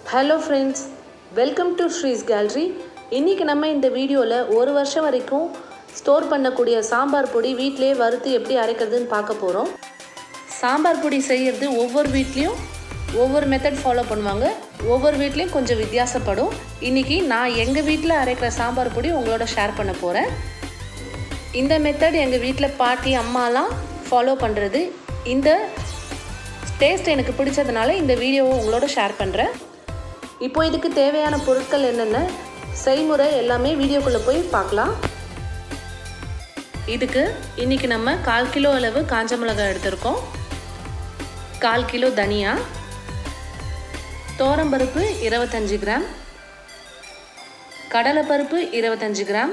hello friends welcome to Sree's gallery இன்றைக்கி நம்ம இந்த வீடியோவில் ஒரு வருஷம் வரைக்கும் ஸ்டோர் பண்ணக்கூடிய சாம்பார் பொடி வீட்டிலே வறுத்து எப்படி அரைக்கிறதுன்னு பார்க்க போகிறோம் சாம்பார் பொடி செய்கிறது ஒவ்வொரு வீட்லேயும் ஒவ்வொரு மெத்தட் ஃபாலோ பண்ணுவாங்க ஒவ்வொரு வீட்லேயும் கொஞ்சம் வித்தியாசப்படும் இன்றைக்கி நான் எங்கள் வீட்டில் அரைக்கிற சாம்பார் பொடி உங்களோட ஷேர் பண்ண போகிறேன் இந்த மெத்தட் எங்கள் வீட்டில் பாட்டி அம்மாலாம் ஃபாலோ பண்ணுறது இந்த டேஸ்ட் எனக்கு பிடிச்சதுனால இந்த வீடியோவை உங்களோட ஷேர் பண்ணுறேன் இப்போ இதுக்கு தேவையான பொருட்கள் என்னென்ன செய்முறை எல்லாமே வீடியோக்குள்ளே போய் பார்க்கலாம் இதுக்கு இன்றைக்கி நம்ம கால் கிலோ அளவு காஞ்ச மிளகாய் எடுத்திருக்கோம் கால் கிலோ தனியா தோரம்பருப்பு இருபத்தஞ்சி கிராம் கடலைப்பருப்பு இருபத்தஞ்சி கிராம்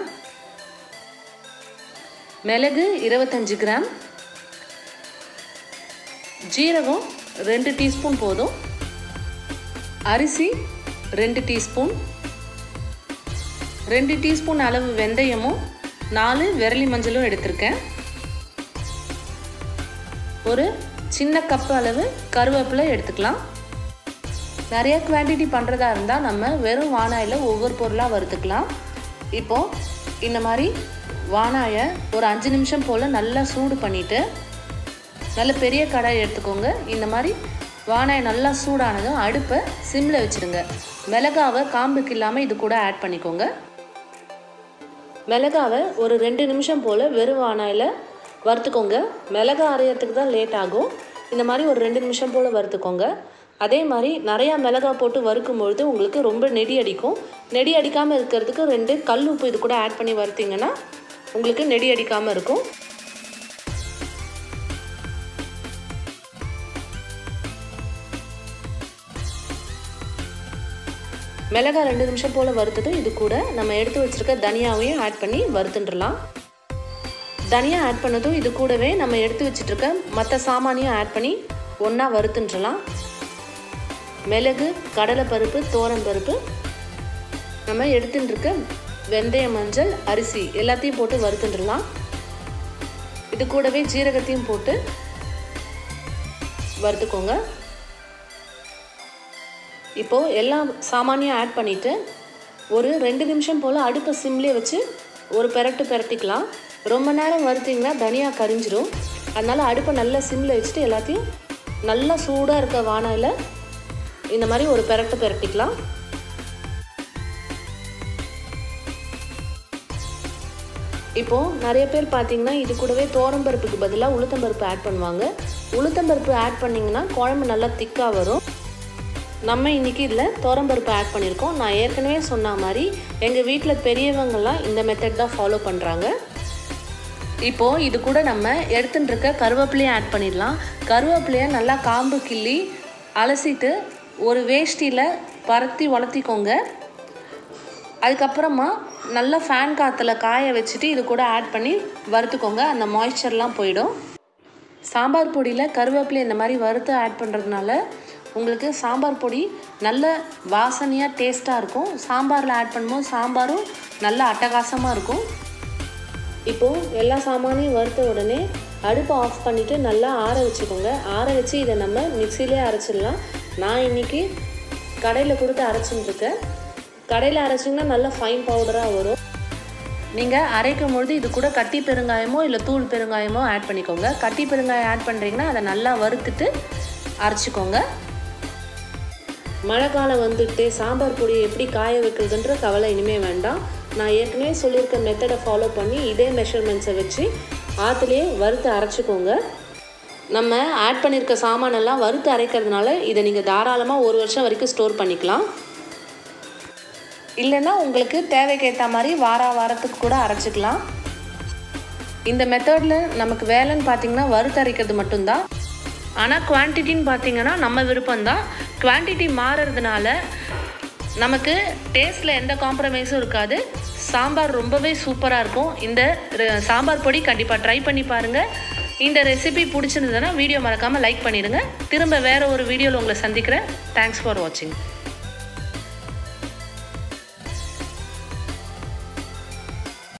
மிளகு இருபத்தஞ்சி கிராம் ஜீரகம் ரெண்டு டீஸ்பூன் போதும் அரிசி ரெண்டு டீஸ்பூன் ரெண்டு டீஸ்பூன் அளவு வெந்தயமும் நாலு விரலி மஞ்சளும் எடுத்திருக்கேன் ஒரு சின்ன கப் அளவு கருவேப்பிலை எடுத்துக்கலாம் நிறைய குவான்டிட்டி பண்ணுறதா இருந்தால் நம்ம வெறும் வானாயில் ஒவ்வொரு பொருளாக வறுத்துக்கலாம் இப்போது இந்த மாதிரி வானாயை ஒரு அஞ்சு நிமிஷம் போல் நல்லா சூடு பண்ணிவிட்டு நல்ல பெரிய கடாய் எடுத்துக்கோங்க இந்த மாதிரி வானாய் நல்லா சூடானதும் அடுப்பை சிம்மில் வச்சுடுங்க மிளகாவை காம்புக்கு இல்லாமல் இது கூட ஆட் பண்ணிக்கோங்க மிளகாவை ஒரு ரெண்டு நிமிஷம் போல் வெறும் வானாயில் வறுத்துக்கோங்க மிளகா அரையறதுக்கு தான் லேட் ஆகும் இந்த மாதிரி ஒரு ரெண்டு நிமிஷம் போல் வறுத்துக்கோங்க அதே மாதிரி நிறையா மிளகா போட்டு வறுக்கும் பொழுது உங்களுக்கு ரொம்ப நெடி அடிக்கும் நெடி அடிக்காமல் இருக்கிறதுக்கு ரெண்டு கல் உப்பு இது கூட ஆட் பண்ணி வறுத்தீங்கன்னா உங்களுக்கு நெடி அடிக்காமல் இருக்கும் மிளகா ரெண்டு நிமிஷம் போல் வறுத்ததும் இது கூட நம்ம எடுத்து வச்சுருக்க தனியாவையும் ஆட் பண்ணி வறுத்துட்டுலாம் தனியாக ஆட் பண்ணதும் இது கூடவே நம்ம எடுத்து வச்சுட்ருக்க மற்ற சாமானையும் ஆட் பண்ணி ஒன்றா வறுத்துன்றலாம் மிளகு கடலைப்பருப்பு பருப்பு நம்ம எடுத்துட்டுருக்க வெந்தய மஞ்சள் அரிசி எல்லாத்தையும் போட்டு வறுத்துட்டுலாம் இது கூடவே ஜீரகத்தையும் போட்டு வறுத்துக்கோங்க இப்போது எல்லா சாமானியும் ஆட் பண்ணிவிட்டு ஒரு ரெண்டு நிமிஷம் போல் அடுப்பை சிம்லேயே வச்சு ஒரு பெரட்டு பெரட்டிக்கலாம் ரொம்ப நேரம் வறுத்திங்கன்னா தனியாக கரிஞ்சிடும் அதனால் அடுப்பை நல்லா சிம்மில் வச்சுட்டு எல்லாத்தையும் நல்லா சூடாக இருக்க வானாயில் இந்த மாதிரி ஒரு பெரட்டு பெரட்டிக்கலாம் இப்போது நிறைய பேர் பார்த்தீங்கன்னா இது கூடவே தோரம்பருப்புக்கு பதிலாக உளுத்தம்பருப்பு ஆட் பண்ணுவாங்க உளுத்தம்பருப்பு ஆட் பண்ணிங்கன்னா குழம்பு நல்லா திக்காக வரும் நம்ம இன்றைக்கி இதில் தோரம்பருப்பு ஆட் பண்ணியிருக்கோம் நான் ஏற்கனவே சொன்ன மாதிரி எங்கள் வீட்டில் பெரியவங்கள்லாம் இந்த மெத்தட் தான் ஃபாலோ பண்ணுறாங்க இப்போது இது கூட நம்ம எடுத்துட்டு இருக்க கருவேப்பிலையும் ஆட் பண்ணிடலாம் கருவேப்பிலையை நல்லா காம்பு கிள்ளி அலசிட்டு ஒரு வேஷ்டியில் பரத்தி வளர்த்திக்கோங்க அதுக்கப்புறமா நல்லா ஃபேன் காற்றுல காய வச்சுட்டு இது கூட ஆட் பண்ணி வறுத்துக்கோங்க அந்த மாய்ஸ்சர்லாம் போயிடும் சாம்பார் பொடியில் கருவேப்பிலை இந்த மாதிரி வறுத்து ஆட் பண்ணுறதுனால உங்களுக்கு சாம்பார் பொடி நல்ல வாசனையாக டேஸ்ட்டாக இருக்கும் சாம்பாரில் ஆட் பண்ணும்போது சாம்பாரும் நல்ல அட்டகாசமாக இருக்கும் இப்போது எல்லா சாமானையும் வறுத்த உடனே அடுப்பை ஆஃப் பண்ணிவிட்டு நல்லா ஆற வச்சுக்கோங்க ஆற வச்சு இதை நம்ம மிக்சிலே அரைச்சிடலாம் நான் இன்றைக்கி கடையில் கொடுத்து அரைச்சிட்டுருக்கேன் கடையில் அரைச்சிங்கன்னா நல்லா ஃபைன் பவுடராக வரும் நீங்கள் அரைக்கும் பொழுது இது கூட கட்டி பெருங்காயமோ இல்லை தூள் பெருங்காயமோ ஆட் பண்ணிக்கோங்க கட்டி பெருங்காயம் ஆட் பண்ணுறீங்கன்னா அதை நல்லா வறுத்துட்டு அரைச்சிக்கோங்க மழை காலம் வந்துட்டு சாம்பார் பொடியை எப்படி காய வைக்கிறதுன்ற கவலை இனிமேல் வேண்டாம் நான் ஏற்கனவே சொல்லியிருக்க மெத்தடை ஃபாலோ பண்ணி இதே மெஷர்மெண்ட்ஸை வச்சு ஆற்றுலேயே வறுத்து அரைச்சிக்கோங்க நம்ம ஆட் பண்ணியிருக்க சாமானெல்லாம் வறுத்து அரைக்கிறதுனால இதை நீங்கள் தாராளமாக ஒரு வருஷம் வரைக்கும் ஸ்டோர் பண்ணிக்கலாம் இல்லைன்னா உங்களுக்கு தேவைக்கேற்ற மாதிரி வார வாரத்துக்கு கூட அரைச்சிக்கலாம் இந்த மெத்தடில் நமக்கு வேலைன்னு பார்த்தீங்கன்னா வறுத்து அரைக்கிறது மட்டும்தான் ஆனால் குவான்டிட்டின்னு பார்த்தீங்கன்னா நம்ம விருப்பம்தான் குவான்டிட்டி மாறுறதுனால நமக்கு டேஸ்ட்டில் எந்த காம்ப்ரமைஸும் இருக்காது சாம்பார் ரொம்பவே சூப்பராக இருக்கும் இந்த சாம்பார் பொடி கண்டிப்பாக ட்ரை பண்ணி பாருங்கள் இந்த ரெசிபி பிடிச்சிருந்ததுன்னா வீடியோ மறக்காமல் லைக் பண்ணிடுங்க திரும்ப வேறு ஒரு வீடியோவில் உங்களை சந்திக்கிறேன் தேங்க்ஸ் ஃபார் வாட்சிங்